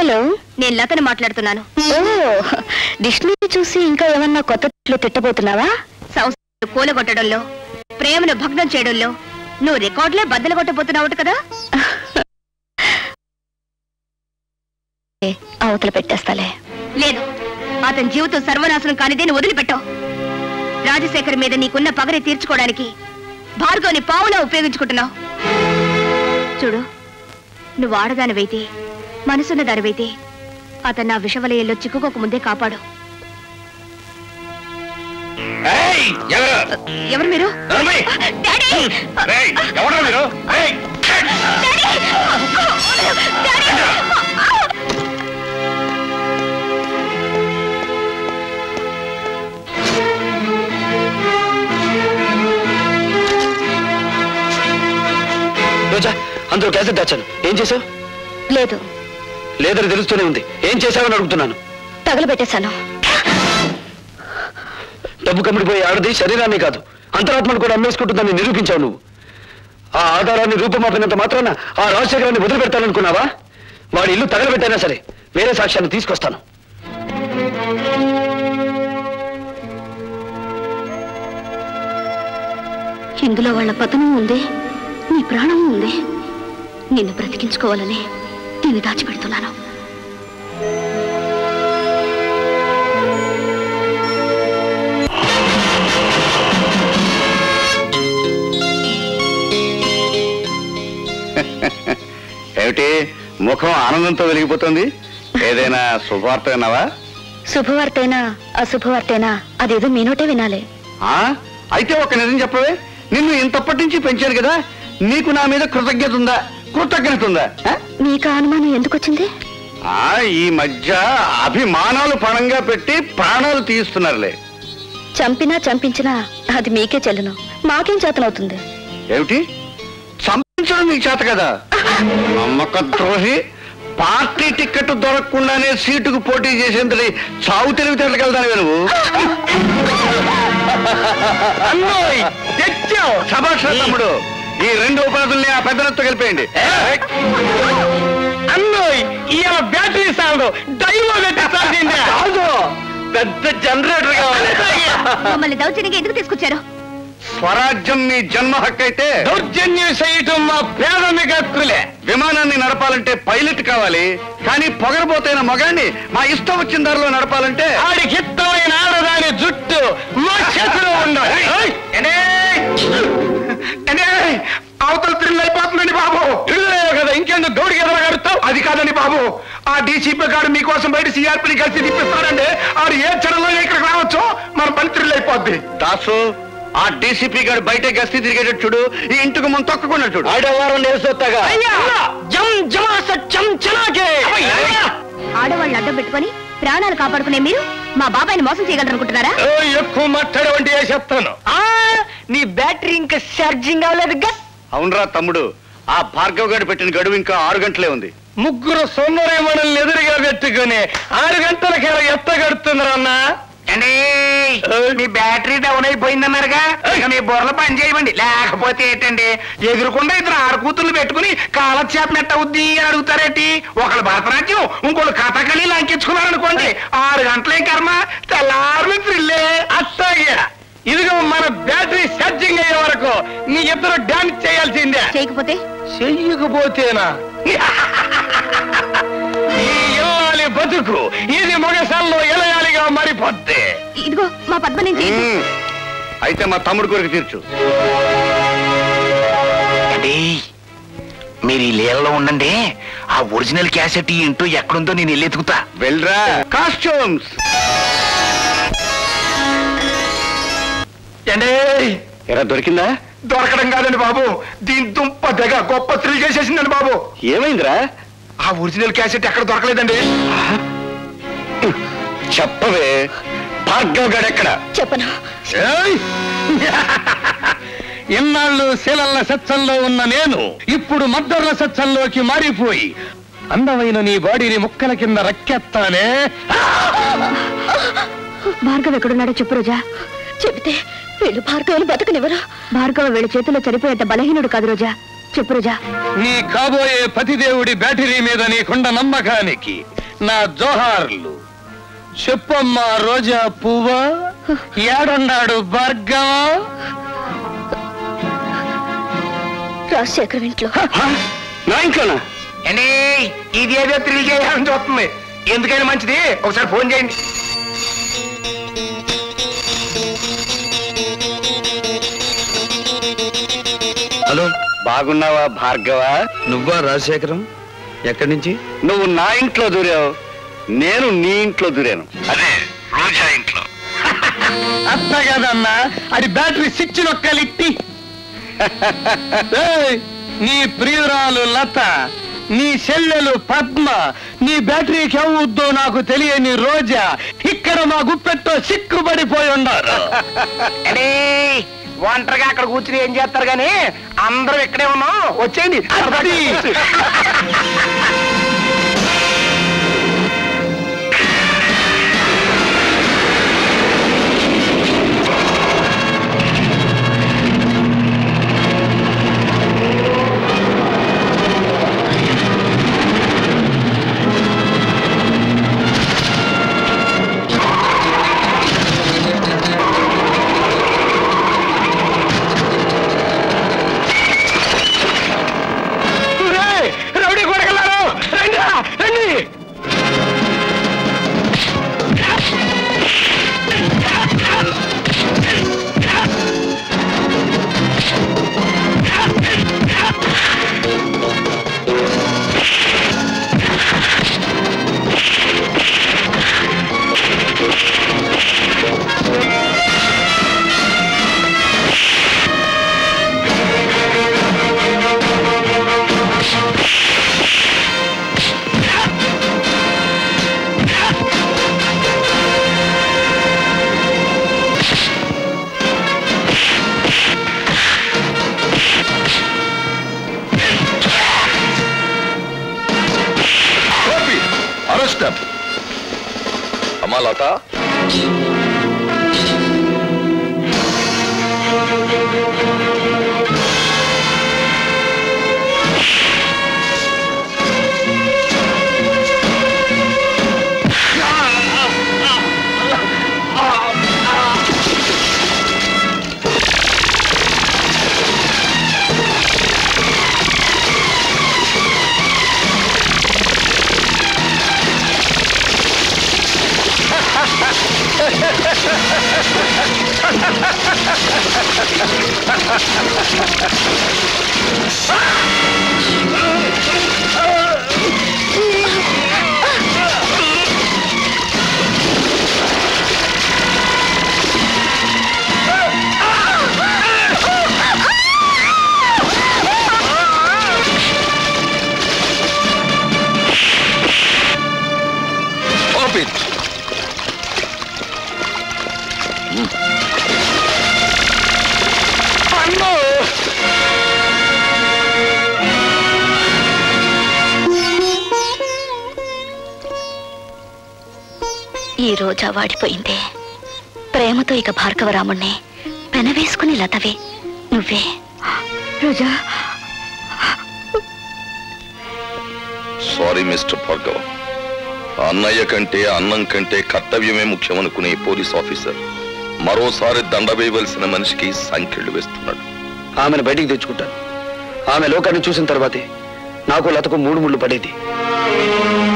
Hello నేను లతని మాట్లాడుతున్నాను ఓ dictionary చూసి ఇంకా ఏమన్నా కొత్త తిట్లు తిట్టబోతున్నావా సంస్థను కూలగొట్టడంలో ప్రేమను భగ్నం చేయడంలో నువ్వు రికార్డులే బద్దలు కొట్టబోతున్నావు కదా ఏ, అవతల పెట్టేస్తాలే లేదు అతని జీవితం సర్వనాశనం కానిదే నువ్వు వదిలిపెట్టావు రాజశేఖర్ మీద నీకున్న పగని తీర్చుకోవడానికి భార్గవ్ని పావులా ఉపయోగించుకుంటున్నావు చూడు నువ్వు ఆడదానివైతే మనసున్న దానివైతే అతను నా విషవలయంలో చిక్కుకోక ముందే కాపాడు ఏయ్, ఎవరు? ఎవరు మీరు నడవై. డాడీ! ఏయ్, ఎవరు మీరు ఏయ్, డాడీ! డాడీ! రోజా అందులో క్యాసెట్ దాచాను ఏం చేసావు లేదు లేదని తెలుస్తూనే ఉంది ఏం చేసావని అడుగుతున్నాను తగలబెట్టేశాను డబ్బు కమ్మిడిపోయే ఆడది శరీరాన్ని కాదు అంతరాత్మను కూడా అమ్మేసుకుంటుందని నిరూపించావు నువ్వు ఆ ఆధారాన్ని రూపమాపినంత మాత్రాన ఆ రాజశేఖరాన్ని వదిలిపెడతాననుకున్నావా వాడి ఇల్లు తగలబెట్టైనా సరే వేరే సాక్ష్యాన్ని తీసుకొస్తాను ఇందులో వాళ్ళ పతనం ఉంది నీ ప్రాణం ఉంది నిన్ను బ్రతికించుకోవాలని దీన్ని దాచిపెడుతున్నాను ఏమిటి ముఖం ఆనందంతో వెలిగిపోతుంది ఏదైనా శుభవార్త విన్నావా శుభవార్తైనా అశుభవార్తైనా అదేదో మీ నోటే వినాలి ఆ? అయితే ఒక నిజం చెప్పవే నిన్ను ఇంతప్పటి నుంచి పెంచాను కదా నీకు నా మీద కృతజ్ఞత ఉందా కృతజ్ఞత ఉందా ఆ? నీకు ఆ అనుమానం ఎందుకు వచ్చింది ఆ, ఈ మధ్య అభిమానాలు పణంగా పెట్టి ప్రాణాలు తీస్తున్నారులే చంపినా చంపించినా అది మీకే చెల్లును మాకేం చేతనవుతుంది ఏమిటి చంపించడం నీకు చేత కదా నమ్మక ద్రోహి పార్టీ టికెట్ దొరకకుండానే సీటుకు పోటీ చేసేంతటి చావు తెలివితేటలకు వెళ్తాను నువ్వు అన్నోయ్, తెచ్చావు శభాష్ రా తమ్ముడు ఈ రెండు ఉపాధుల్ని ఆ పెద్దలతో కలిపేయండి అన్నోయ్ ఇవాళ బ్యాటరీ సాగు డైవో పెట్టాల్సిందే కాదు పెద్ద జనరేటర్ కావాలి మమ్మల్ని దౌర్జన్యంగా ఎందుకు తీసుకొచ్చారు స్వరాజ్యం నీ జన్మ హక్కు అయితే దౌర్జన్యం చేయటం మా ప్రాథమిక హక్కులే విమానాన్ని నడపాలంటే పైలట్ కావాలి కానీ పొగరబోతైన మగాన్ని మా ఇష్టం వచ్చిన దారిలో నడపాలంటే ఆడికి ఇష్టమైన ఆడదాని జుట్టు మా చేతిలో ఉండాలి ఎనే! ఎనే! అవతల త్రిల్ అయిపోతుందండి బాబు ఇళ్ళలేవు కదా ఇంకెందుకు గౌడికి ఎదరగడుతావు అది కాదండి బాబు ఆ డీసీపీ గారు మీకోసం బయట సిఆర్పీని కలిసి తిప్పిస్తారండి ఆడు ఏ క్షణంలో ఇక్కడికి రావచ్చు మన పని త్రిల్ అయిపోద్ది దాసు ఆ డీసీపీ గారు బయట గస్తీ తిరిగేటట్టు చూడు ఈ ఇంటికి ముందు తొక్కకుండా చూడు ఆడవారం నేసొత్తగా జం జమా సత్యం చలాకే ఆడవాళ్ళని అడ్డం పెట్టుకొని ప్రాణాలు కాపాడుకునే మీరు మా బాబాయ్ని మోసం చేయగలరనుకుంటున్నారా ఓ, ఎక్కువ మాట్లాడవంటి వేసేస్తాను నీ బ్యాటరీ ఇంకా ఛార్జింగ్ అవ్వలేదు అవునరా తమ్ముడు ఆ భార్గవ్ గారు పెట్టిన గడువు ఇంకా ఆరు గంటలే ఉంది ముగ్గురు సోమరే మనల్ని ఎదురుగా పెట్టుకుని ఆరు గంటలకి ఎత్తగడుతున్నారు అన్న మీ బ్యాటరీ డౌన్ అయిపోయిందన్నారుగా ఇక మీ బుర్రలు పని చేయమండి లేకపోతే ఏంటండి ఎదురుకుండా ఇద్దరు ఆడకూతుర్లు పెట్టుకుని కాలక్షేపం ఎట్ట అవుద్ది అని అడుగుతారేటి ఒకళ్ళు భరతనాట్యం ఇంకోళ్ళు కథకళి లంకించుకున్నారనుకోండి ఆరు గంటలే కర్మ తెల్లారు త్రిల్లే అట్టాగే ఇదిగో మన బ్యాటరీ ఛార్జింగ్ అయ్యే వరకు నీ ఇద్దరు డాన్స్ చేయాల్సిందే చేయకపోతే చెయ్యకపోతేనా ఈ ఇల్లాలి బతుకు ఇది మొగసాల్లో ఎలయాలిగా మారిపోద్ది ఇదిగో మా పద్మ నుంచి ఉమ్. అయితే మా తమ్ముడు కొరకు తీర్చు ఏండి, మీరు ఈ లీలలో ఉండండి ఆ ఒరిజినల్ క్యాసెట్ ఏంటో ఎక్కడుందో నేను వెళ్ళి ఎతుకుతా వెళ్ళరా కాస్ట్యూమ్స్ ఏండి ఎరా దొరికిందా దొరకడం కాదండి బాబు దీని దుంప తెగ గొప్ప థ్రిల్ చేసేసిందండి బాబు ఏమైందిరా ఆ ఒరిజినల్ క్యాసెట్ ఎక్కడ దొరకలేదండి చెప్పవే భార్గవ్ గారు ఎక్కడ చెప్పను ఏయ్! ఇన్నాళ్ళు శీలల్ల సత్సంలో ఉన్న నేను ఇప్పుడు మద్దర్ల సత్సంలోకి మారిపోయి అందమైన నీ బాడీని ముక్కల కింద రక్కెత్తానే భార్గవ్ ఎక్కడున్నాడో చెప్పు రోజా చెబితే వీళ్ళు భార్గవులు బతకనివ్వరు భార్గవ వీళ్ళ చేతుల్లో చనిపోయేంత బలహీనుడు కాదు రోజా చెప్పు రోజా నీ కాబోయే పతిదేవుడి బ్యాటరీ మీద నీకున్న నమ్మకానికి నా జోహార్లు చెప్పమ్మా రోజా పువ్వా ఏడున్నాడు భార్గవ రాజశేఖరం ఇంట్లో నా ఇంట్లోనా అండి ఇది ఏదో త్రిల్ చేయాలని చూస్తుంది ఎందుకైనా మంచిది ఒకసారి ఫోన్ చేయండి హలో బాగున్నావా భార్గవ నువ్వా రాజశేఖరం ఎక్కడి నుంచి నువ్వు నా ఇంట్లో దూరావు నేను నీ ఇంట్లో దూరాను అదే రోజా ఇంట్లో అత్త కదన్నా అది బ్యాటరీ స్విచ్ నొక్కలిట్టి ఏయ్, నీ ప్రియురాలు లత నీ చెల్లెలు పద్మ నీ బ్యాటరీకి ఎవద్దో నాకు తెలియని రోజా ఇక్కడ మా గుప్పెట్టో సిక్కుబడిపోయి ఉన్నారు అండి ఒంటరిగా అక్కడ కూర్చుని ఏం చేస్తారు కానీ అందరూ ఇక్కడే ఉన్నాం వచ్చేయండి అది. రేయ్, రౌడీ కొడగలరు రండి రండి అరెస్ట్ అమ్మా లత Open. ఈ రోజా వాడిపోయిందే ప్రేమతో ఇక భార్గవరాముణ్ణి పెనవేసుకుని లతవే నువ్వే రోజా సారీ మిస్టర్ భార్గవ అన్నయ్య కంటే అన్నం కంటే కర్తవ్యమే ముఖ్యమనుకునే ఈ పోలీస్ ఆఫీసర్ మరోసారి దండ వేయవలసిన మనిషికి సంఖ్యలు వేస్తున్నాడు ఆమెను బయటికి తెచ్చుకుంటాను ఆమె లోకాన్ని చూసిన తర్వాతే నాకు లతకు మూడు ముళ్ళు పడేది